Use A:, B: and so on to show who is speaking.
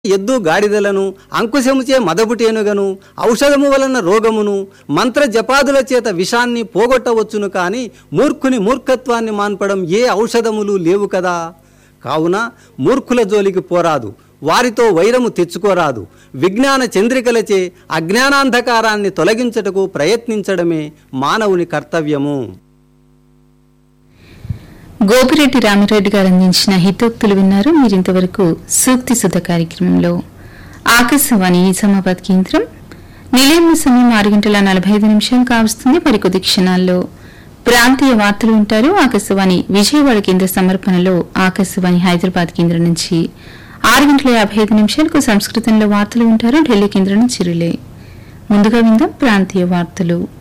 A: ఎద్దు గాడిదలను అంకుశముచే మదపుటేనుగను ఔషధము వలన రోగమును మంత్ర జపాదుల చేత విషాన్ని పోగొట్టవచ్చును కాని మూర్ఖుని మూర్ఖత్వాన్ని మాన్పడం ఏ ఔషధములు లేవు కదా కావున మూర్ఖుల జోలికి పోరాదు వారితో వైరము తెచ్చుకోరాదు విజ్ఞాన చంద్రికలచే అజ్ఞానాంధకారాన్ని తొలగించటకు ప్రయత్నించడమే మానవుని కర్తవ్యము
B: గోపిరెడ్డి రామిరెడ్డి గారు అందించిన హితోక్తులు విన్నారు మీరింతవరకు సూక్తి సుధ కార్యక్రమంలో ఆకాశవాణి నిజామాబాద్ కేంద్రం నిలయం సమయం ఆరు గంటల నలభై ఐదు నిమిషాలు కావస్తుంది మరికొద్ది క్షణాల్లో ప్రాంతీయ వార్తలు ఉంటారు ఆకాశవాణి విజయవాడ కేంద్ర సమర్పణలో ఆకాశవాణి హైదరాబాద్ కేంద్రం నుంచి ఆరు గంటల యాభై ఐదు నిమిషాలకు సంస్కృతంలో వార్తలు ఉంటారు ఢిల్లీ కేంద్రం నుంచి రిలే ముందుగా విందాం ప్రాంతీయ వార్తలు